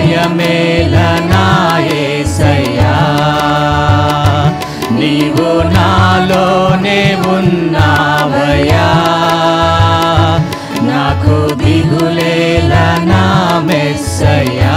భయమేల నాయసయ్యా నీవు నాలోనే ఉన్నావయ్యా నాకు దిగులేల నా మెస్సయ్యా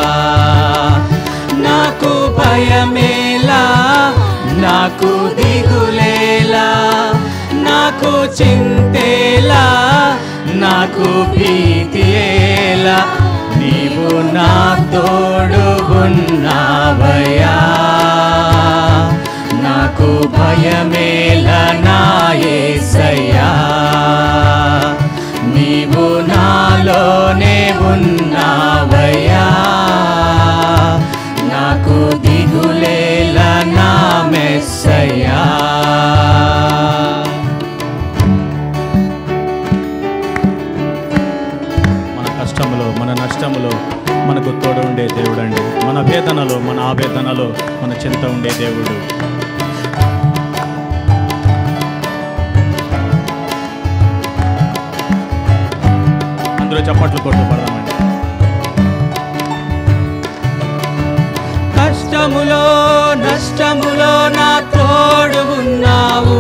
నాకు భయమేలా నాకు దిగులేలా నాకు చింతేలా నాకు భీతియేలా నీవు నా తోడు ఉన్నావయ్యా నాకు భయమేల నాయసయ్యా నీవు నాలోనే ఉన్నావయ్యా నాకు దిగులేల నా మెస్సయ్యా మన కష్టములో మన నష్టములో మనకు తోడు ఉండే దేవుడు అండి మన వేదనలో మన ఆవేదనలో మన చింత ఉండే దేవుడు అందరూ చప్పట్లు కొట్టు పడదామండి కష్టములో నష్టములో నా తోడు ఉన్నావు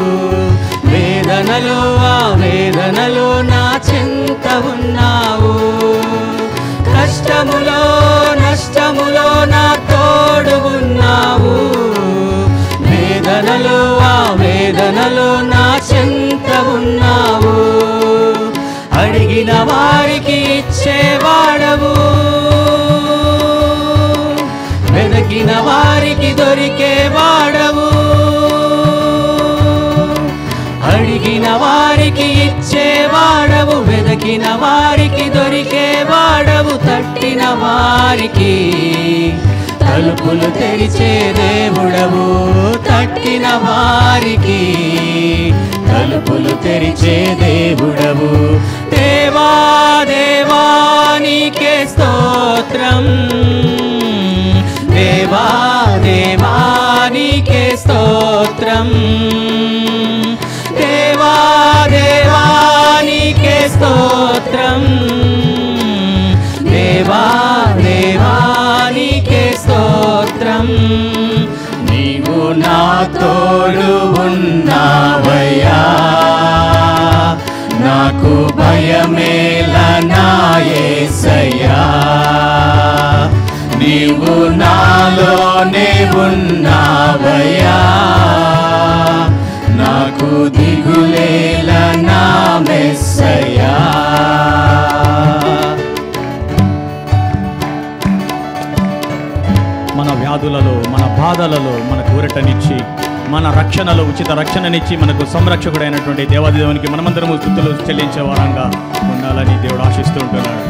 వేదనలో ఆ వేదనలో నా చింత ఉన్నావు కష్టములో నష్టములో నా తోడు ఉన్నావు వేదనలో ఆ వేదనలో నా చింత ఉన్నావు అడిగిన వారికి ఇచ్చేవాడవు వెదకిన వారికి దొరికే వాడవు అడిగిన వారికి ఇచ్చేవాడవు వెదకిన వారికి దొరికే వాడవు తట్టిన వారికి తలుపులు తెరిచే దేవుడవు తట్టిన వారికి తలుపులు తెరిచే దేవుడవు దేవా దేవా నీకే స్తోత్రం దేవా దేవా నీకే స్తోత్రం దేవా దేవా నీకే స్తోత్రం దేవా దేవా నీకే స్తోత్రం నీవు నా తోడు ఉన్నావయ్యా నాకు భయమేల నాయసయ్యా నీవు నాలోనే ఉన్నావయ్యా నాకు దిగులేల నా మెస్సయ్యా మన వ్యాధులలో మన బాధలలో మనకు ఊరటనిచ్చి మన రక్షణలో ఉచిత రక్షణనిచ్చి మనకు సంరక్షకుడైనటువంటి దేవాది దేవునికి మనమందరము స్థుతులు చెల్లించే వారంగా ఉండాలని దేవుడు ఆశిస్తూ ఉంటున్నాడు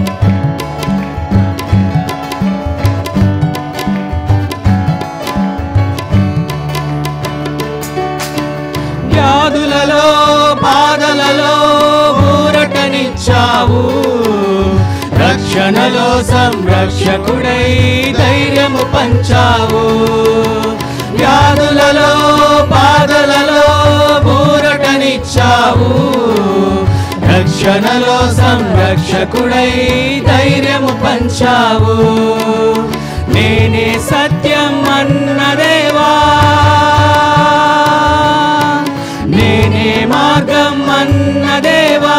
వ్యాధులలో బాధలలో ఊరటనిచ్చావు రక్షణలో సంరక్షకుడై ధైర్యము పంచావు వ్యాధులలో బాధలలో ఊరటనిచ్చావు రక్షణలో సంరక్షకుడై ధైర్యము పంచావు నేనే సత్యం అన్నదేవా నేనే మార్గం అన్నదేవా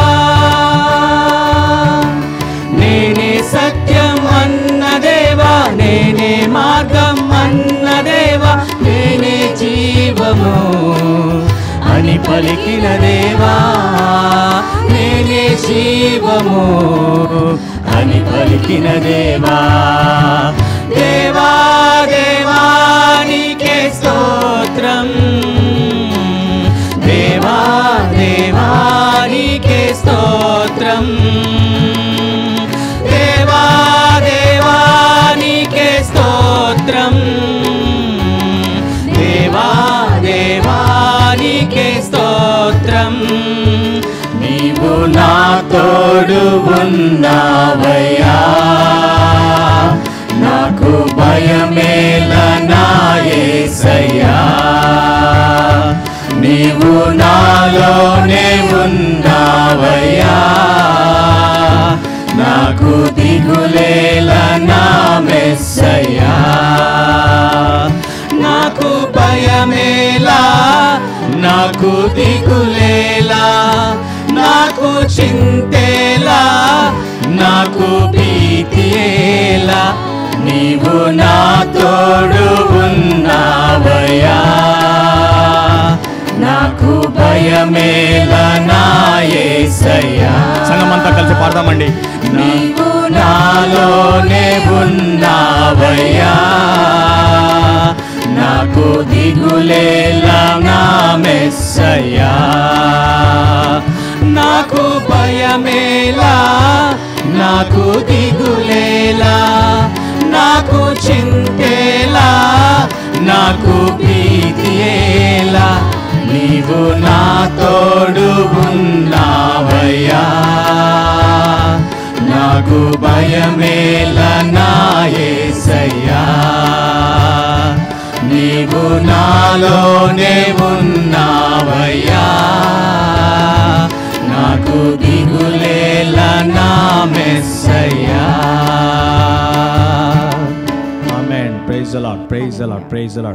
నేనే సత్యం అన్నదేవా నేనే మార్గం అన్నదేవా నేనే జీవము అని పలికిన దేవా నేనే జీవము అని పలికిన దేవా దేవా దేవా నీకే స్తోత్రం దేవా దేవా నీకే స్తోత్రం దేవా దేవా నీకే స్తోత్రం దేవా దేవా నీకే స్తోత్రం నీవు నా తోడు ఉన్నావయ్యా నాకు భయమేల నాయసయ్యా నీవు నాలోనే ఉన్నావయ్యా నాకు దిగులేల నాకు భయమేలా నాకు దిగులేలా నాకు చింతేలా నాకు భీతియేలా నీవు నా తోడు ఉన్నావయ్యా నాకు భయమేలా నా యేసయ్యా సంగమంతా కలిసి పాడదామండి నీవు నాలోనే ఉన్నావయ్యా నాకు దిగులేలా నా మెస్సయ్యా నాకు భయమేలా నాకు దిగులేలా నాకు చింతేలా నాకు భీతియేలా నీవు నా తోడు ఉన్నావయ్యా నాకు భయమేలా నా యేసయ్యా నీవు నాలోనే ఉన్నావయ్యా నాకు దిగులేలా నా మెస్సయ్యా amen praise a lot praise a lot praise allot